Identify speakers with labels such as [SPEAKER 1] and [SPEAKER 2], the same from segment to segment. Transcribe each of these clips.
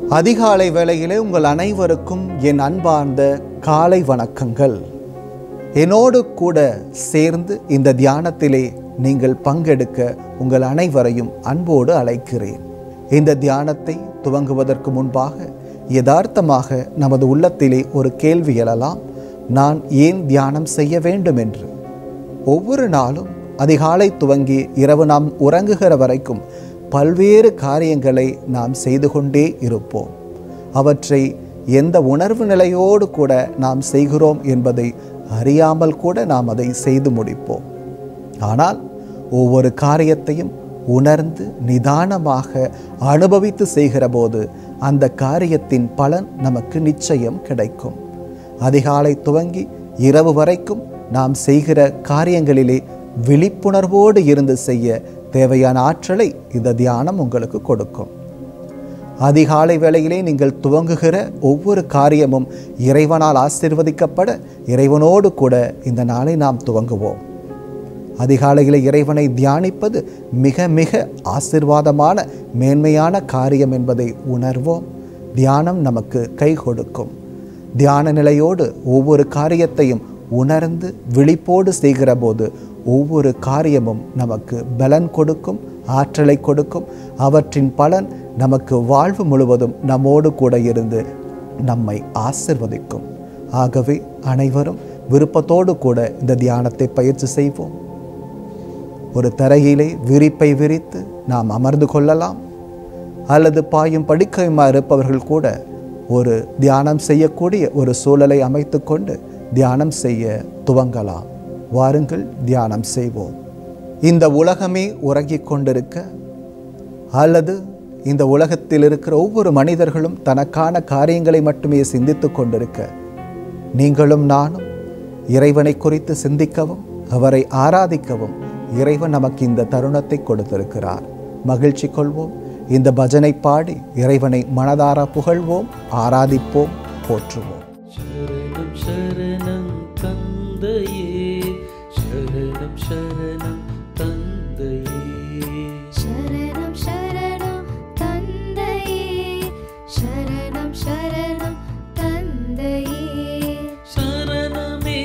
[SPEAKER 1] அதிகாலை வேளையிலே உங்கள் அனைவருக்கும் என் அன்பார்ந்த காலை வணக்கங்கள் என்னோடு கூட சேர்ந்து இந்த தியானத்திலே நீங்கள் பங்கெடுக்க உங்கள் அனைவரையும் அன்போடு அழைக்கிறேன் இந்த தியானத்தை துவங்குவதற்கு முன்பாக யதார்த்தமாக நமது உள்ளத்திலே ஒரு கேள்வி எழலாம் நான் ஏன் தியானம் செய்ய வேண்டும் என்று ஒவ்வொரு நாளும் அதிகாலை துவங்கி இரவு நாம் உறங்குகிற வரைக்கும் பல்வேறு காரியங்களை நாம் செய்து கொண்டே இருப்போம் அவற்றை எந்த உணர்வு நிலையோடு கூட நாம் செய்கிறோம் என்பதை அறியாமல் கூட நாம் அதை செய்து முடிப்போம் ஆனால் ஒவ்வொரு காரியத்தையும் உணர்ந்து நிதானமாக அனுபவித்து செய்கிற போது அந்த காரியத்தின் பலன் நமக்கு நிச்சயம் கிடைக்கும் அதிகாலை துவங்கி இரவு வரைக்கும் நாம் செய்கிற காரியங்களிலே விழிப்புணர்வோடு இருந்து செய்ய தேவையான ஆற்றலை இந்த தியானம் உங்களுக்கு கொடுக்கும் அதிகாலை வேளையிலே நீங்கள் துவங்குகிற ஒவ்வொரு காரியமும் இறைவனால் ஆசிர்வதிக்கப்பட இறைவனோடு கூட இந்த நாளை நாம் துவங்குவோம் அதிகாலையில் இறைவனை தியானிப்பது மிக மிக ஆசிர்வாதமான மேன்மையான காரியம் என்பதை உணர்வோம் தியானம் நமக்கு கை கொடுக்கும் தியான நிலையோடு ஒவ்வொரு காரியத்தையும் உணர்ந்து விழிப்போடு செய்கிற போது ஒவ்வொரு காரியமும் நமக்கு பலன் கொடுக்கும் ஆற்றலை கொடுக்கும் அவற்றின் பலன் நமக்கு வாழ்வு முழுவதும் நம்மோடு கூட இருந்து நம்மை ஆசிர்வதிக்கும் ஆகவே அனைவரும் விருப்பத்தோடு கூட இந்த தியானத்தை பயிற்சி செய்வோம் ஒரு தரையிலே விரிப்பை விரித்து நாம் அமர்ந்து கொள்ளலாம் அல்லது பாயும் படிக்கையுமா இருப்பவர்கள் கூட ஒரு தியானம் செய்யக்கூடிய ஒரு சூழலை அமைத்துக்கொண்டு தியானம் செய்ய துவங்கலாம் வாருங்கள் தியானம் செய்வோம் இந்த உலகமே உறங்கிக் கொண்டிருக்க அல்லது இந்த உலகத்தில் இருக்கிற ஒவ்வொரு மனிதர்களும் தனக்கான காரியங்களை மட்டுமே சிந்தித்து கொண்டிருக்க நீங்களும் நானும் இறைவனை குறித்து சிந்திக்கவும் அவரை ஆராதிக்கவும் இறைவன் நமக்கு இந்த தருணத்தை கொடுத்திருக்கிறார் மகிழ்ச்சி கொள்வோம் இந்த பஜனை பாடி இறைவனை மனதார புகழ்வோம் ஆராதிப்போம் போற்றுவோம்
[SPEAKER 2] சரணம் சரணம் தந்தையே சரணம் சரணம் தந்தையே
[SPEAKER 3] ശരണം ശരണം തന്തയേ ശരണം ശരണം തന്തയേ
[SPEAKER 2] சரணமே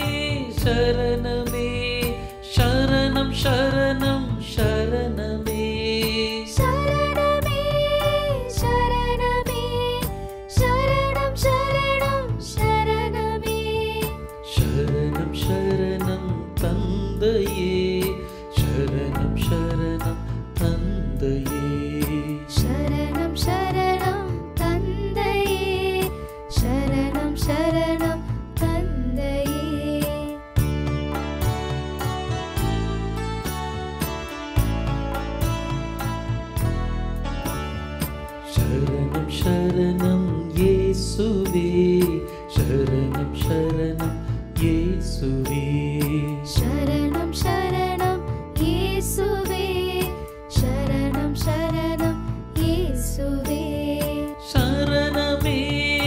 [SPEAKER 2] சரணமே சரணம் சரணம் சரணமே
[SPEAKER 3] ശരണമേ ശരണമേ ശരണം ശരണം ശരണമേ
[SPEAKER 2] சரணம் சரணம் தந்தையே சரணம் சரணம் தந்தையே
[SPEAKER 3] ശരണം ശരണം തന്തയേ ശരണം ശരണം തന്തയേ
[SPEAKER 2] சரணம் சரணம் இயேசுவே சரணம் சரணம் இயேசுவே
[SPEAKER 3] ശരണം ശരണം യേശുവേ ശരണം ശരണം യേശുവേ
[SPEAKER 2] சரணமே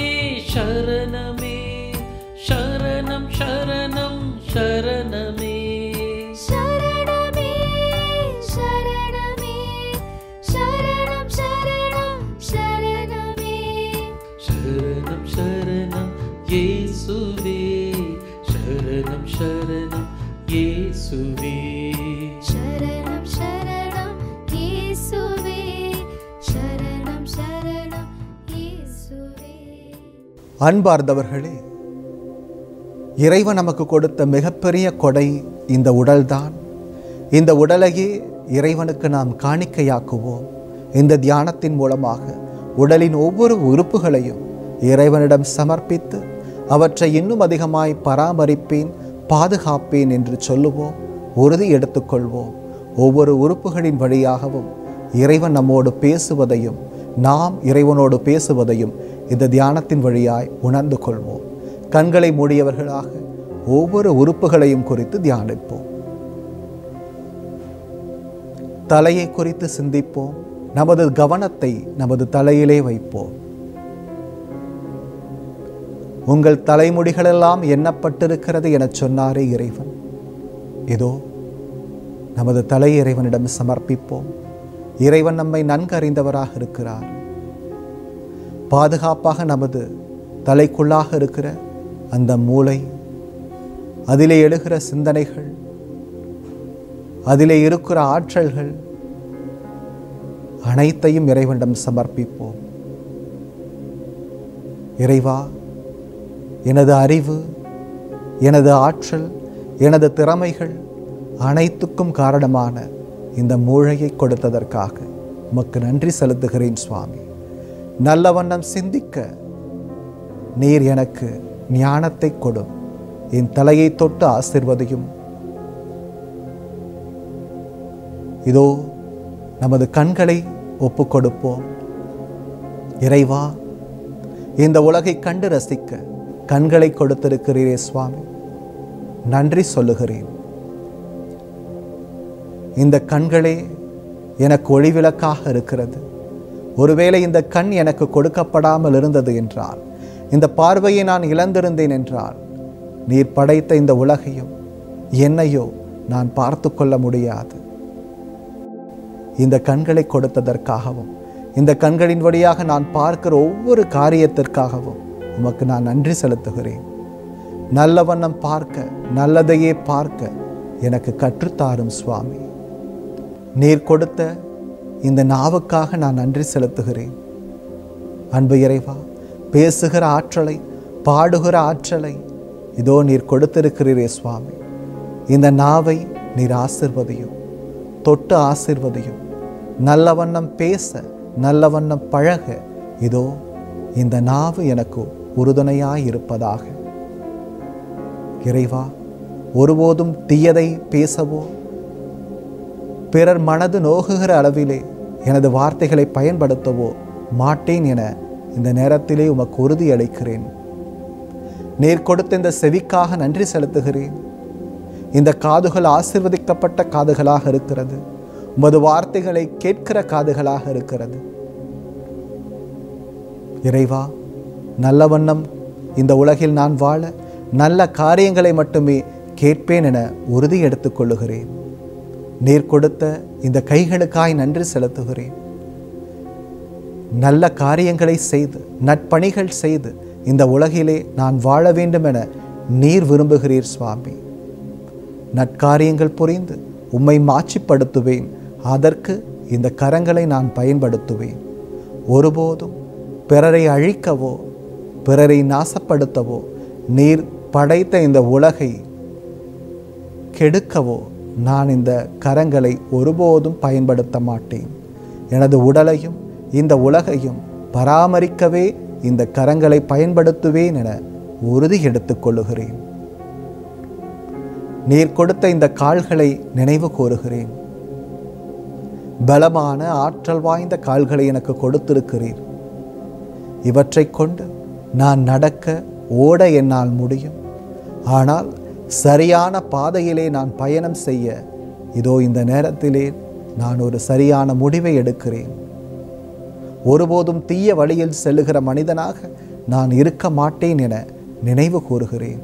[SPEAKER 2] சரணமே சரணம் சரணம் சரணமே
[SPEAKER 3] ശരണമേ ശരണമേ ശരണം ശരണം ശരണമേ
[SPEAKER 2] சரணம் சரணம் இயேசுவே சரணம் சரணம் இயேசுவே
[SPEAKER 3] ശരണം ശരണം യേശുവേ ശരണം ശരണം യേശുവേ
[SPEAKER 1] அன்பார்ந்தவர்களே இறைவன் நமக்கு கொடுத்த மிகப்பெரிய கொடை இந்த உடல்தான் இந்த உடலையே இறைவனுக்கு நாம் காணிக்கையாக்குவோம் இந்த தியானத்தின் மூலமாக உடலின் ஒவ்வொரு உறுப்புகளையும் இறைவனிடம் சமர்ப்பித்து அவற்றை இன்னும் அதிகமாய் பராமரிப்பேன் பாதுகாப்பேன் என்று சொல்லுவோம் உறுதி எடுத்துக்கொள்வோம் ஒவ்வொரு உறுப்புகளின் வழியாகவும் இறைவன் நம்மோடு பேசுவதையும் நாம் இறைவனோடு பேசுவதையும் இந்த தியானத்தின் வழியாய் உணர்ந்து கொள்வோம் கண்களை மூடியவர்களாக ஒவ்வொரு உறுப்புகளையும் குறித்து தியானிப்போம் தலையை குறித்து சிந்திப்போம் நமது கவனத்தை நமது தலையிலே வைப்போம் உங்கள் தலைமுடிகளெல்லாம் எண்ணப்பட்டிருக்கிறது எனச் சொன்னாரே இறைவன் இதோ நமது தலை இறைவனிடம் சமர்ப்பிப்போம் இறைவன் நம்மை நன்கு அறிந்தவராக இருக்கிறார் பாதுகாப்பாக நமது தலைக்குள்ளாக இருக்கிற அந்த மூளை அதிலே எழுகிற சிந்தனைகள் அதிலே இருக்கிற ஆற்றல்கள் அனைத்தையும் இறைவனிடம் சமர்ப்பிப்போம் இறைவா எனது அறிவு எனது ஆற்றல் எனது திறமைகள் அனைத்துக்கும் காரணமான இந்த மூளையை கொடுத்ததற்காக உமக்கு நன்றி செலுத்துகிறேன் சுவாமி நல்ல வண்ணம் சிந்திக்க நீர் எனக்கு ஞானத்தை கொடும் என் தலையை தொட்டு ஆசிர்வதையும் இதோ நமது கண்களை ஒப்புக் கொடுப்போம் இறைவா இந்த உலகை கண்டு ரசிக்க கண்களை கொடுத்திருக்கிறீரே சுவாமி நன்றி சொல்லுகிறேன் இந்த கண்களே எனக்கு ஒளிவிளக்காக இருக்கிறது ஒருவேளை இந்த கண் எனக்கு கொடுக்கப்படாமல் இருந்தது என்றால் இந்த பார்வையை நான் இழந்திருந்தேன் என்றால் நீர் படைத்த இந்த உலகையும் என்னையோ நான் பார்த்து கொள்ள முடியாது இந்த கண்களை கொடுத்ததற்காகவும் இந்த கண்களின் வழியாக நான் பார்க்கிற ஒவ்வொரு காரியத்திற்காகவும் உமக்கு நான் நன்றி செலுத்துகிறேன் நல்ல வண்ணம் பார்க்க நல்லதையே பார்க்க எனக்கு கற்றுத்தாரும் சுவாமி நீர் கொடுத்த இந்த நாவுக்காக நான் நன்றி செலுத்துகிறேன் அன்பு இறைவா பேசுகிற ஆற்றலை பாடுகிற ஆற்றலை இதோ நீர் கொடுத்திருக்கிறீரே சுவாமி இந்த நாவை நீர் ஆசிர்வதியும் தொட்டு ஆசிர்வதியும் நல்ல வண்ணம் பேச நல்ல வண்ணம் பழக இதோ இந்த நாவு எனக்கு உறுதுணையாய் இருப்பதாக இறைவா ஒருபோதும் தீயதை பேசவோ பிறர் மனது நோகுகிற அளவிலே எனது வார்த்தைகளை பயன்படுத்தவோ மாட்டேன் என இந்த நேரத்திலே உமக்கு உறுதி அளிக்கிறேன் நீர் கொடுத்த இந்த செவிக்காக நன்றி செலுத்துகிறேன் இந்த காதுகள் ஆசிர்வதிக்கப்பட்ட காதுகளாக இருக்கிறது உமது வார்த்தைகளை கேட்கிற காதுகளாக இருக்கிறது இறைவா நல்ல வண்ணம் இந்த உலகில் நான் வாழ நல்ல காரியங்களை மட்டுமே கேட்பேன் என உறுதி எடுத்துக் கொள்ளுகிறேன் நீர் கொடுத்த இந்த கைகளுக்காய் நன்றி செலுத்துகிறேன் நல்ல காரியங்களை செய்து நட்பணிகள் செய்து இந்த உலகிலே நான் வாழ வேண்டும் என நீர் விரும்புகிறீர் சுவாமி நற்காரியங்கள் புரிந்து உம்மை மாட்சிப்படுத்துவேன் அதற்கு இந்த கரங்களை நான் பயன்படுத்துவேன் ஒருபோதும் பிறரை அழிக்கவோ பிறரை நாசப்படுத்தவோ நீர் படைத்த இந்த உலகை கெடுக்கவோ நான் இந்த கரங்களை ஒருபோதும் பயன்படுத்த மாட்டேன் எனது உடலையும் இந்த உலகையும் பராமரிக்கவே இந்த கரங்களை பயன்படுத்துவேன் என உறுதி எடுத்துக் கொள்ளுகிறேன் நீர் கொடுத்த இந்த கால்களை நினைவு கூறுகிறேன் பலமான ஆற்றல் வாய்ந்த கால்களை எனக்கு கொடுத்திருக்கிறீர் இவற்றைக் கொண்டு நான் நடக்க ஓட என்னால் முடியும் ஆனால் சரியான பாதையிலே நான் பயணம் செய்ய இதோ இந்த நேரத்திலே நான் ஒரு சரியான முடிவை எடுக்கிறேன் ஒருபோதும் தீய வழியில் செல்லுகிற மனிதனாக நான் இருக்க மாட்டேன் என நினைவு கூறுகிறேன்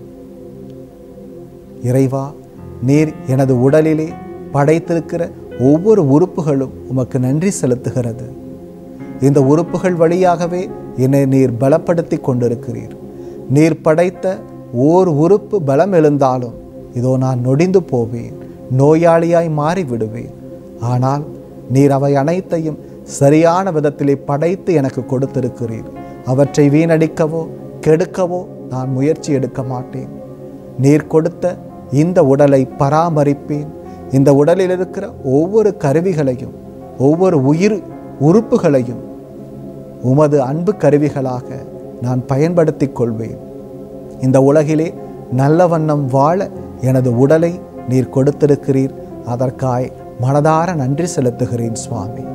[SPEAKER 1] இறைவா நீர் எனது உடலிலே படைத்திருக்கிற ஒவ்வொரு உறுப்புகளும் உமக்கு நன்றி செலுத்துகிறது இந்த உறுப்புகள் வழியாகவே என்னை நீர் பலப்படுத்தி கொண்டிருக்கிறீர் நீர் படைத்த ஓர் உறுப்பு பலம் எழுந்தாலும் இதோ நான் நொடிந்து போவேன் நோயாளியாய் மாறி விடுவேன் ஆனால் நீர் அவை அனைத்தையும் சரியான விதத்திலே படைத்து எனக்கு கொடுத்திருக்கிறீர் அவற்றை வீணடிக்கவோ கெடுக்கவோ நான் முயற்சி எடுக்க மாட்டேன் நீர் கொடுத்த இந்த உடலை பராமரிப்பேன் இந்த உடலில் இருக்கிற ஒவ்வொரு கருவிகளையும் ஒவ்வொரு உயிர் உறுப்புகளையும் உமது அன்பு கருவிகளாக நான் பயன்படுத்திக் கொள்வேன் இந்த உலகிலே நல்ல வண்ணம் வாழ எனது உடலை நீர் கொடுத்திருக்கிறீர் அதற்காய் மனதார நன்றி செலுத்துகிறேன் சுவாமி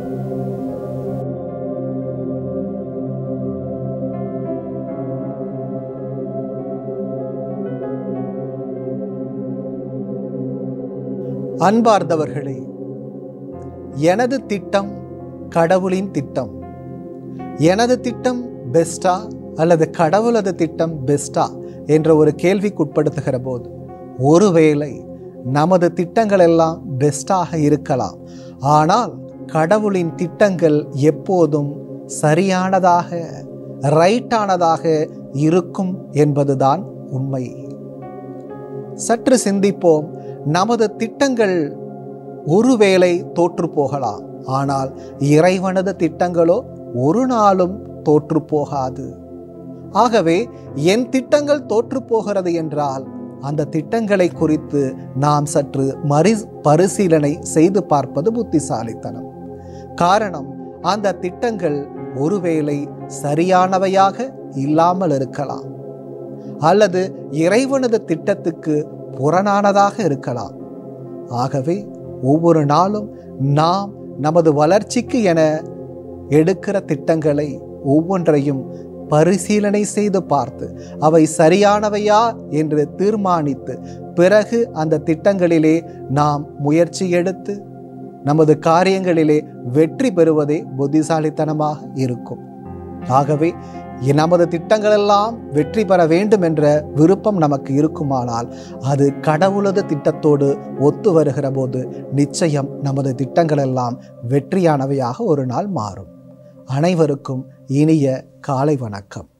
[SPEAKER 1] அன்பார்ந்தவர்களே எனது திட்டம் கடவுளின் திட்டம் எனது திட்டம் பெஸ்டா அல்லது கடவுளது திட்டம் பெஸ்டா என்ற ஒரு கேள்விக்குட்படுத்துகிற போது ஒருவேளை நமது திட்டங்கள் எல்லாம் பெஸ்டாக இருக்கலாம் ஆனால் கடவுளின் திட்டங்கள் எப்போதும் சரியானதாக ரைட்டானதாக இருக்கும் என்பதுதான் உண்மை சற்று சிந்திப்போம் நமது திட்டங்கள் ஒருவேளை தோற்று போகலாம் ஆனால் இறைவனது திட்டங்களோ ஒரு நாளும் தோற்று போகாது ஆகவே என் திட்டங்கள் தோற்று போகிறது என்றால் அந்த திட்டங்களை குறித்து நாம் சற்று மறு பரிசீலனை செய்து பார்ப்பது புத்திசாலித்தனம் காரணம் அந்த திட்டங்கள் ஒருவேளை சரியானவையாக இல்லாமல் இருக்கலாம் அல்லது இறைவனது திட்டத்துக்கு புறனானதாக இருக்கலாம் ஆகவே ஒவ்வொரு நாளும் நாம் நமது வளர்ச்சிக்கு என எடுக்கிற திட்டங்களை ஒவ்வொன்றையும் பரிசீலனை செய்து பார்த்து அவை சரியானவையா என்று தீர்மானித்து பிறகு அந்த திட்டங்களிலே நாம் முயற்சி எடுத்து நமது காரியங்களிலே வெற்றி பெறுவதே புத்திசாலித்தனமாக இருக்கும் ஆகவே நமது திட்டங்களெல்லாம் வெற்றி பெற வேண்டும் என்ற விருப்பம் நமக்கு இருக்குமானால் அது கடவுளது திட்டத்தோடு ஒத்து வருகிற போது நிச்சயம் நமது திட்டங்களெல்லாம் வெற்றியானவையாக ஒரு நாள் மாறும் அனைவருக்கும் இனிய காலை வணக்கம்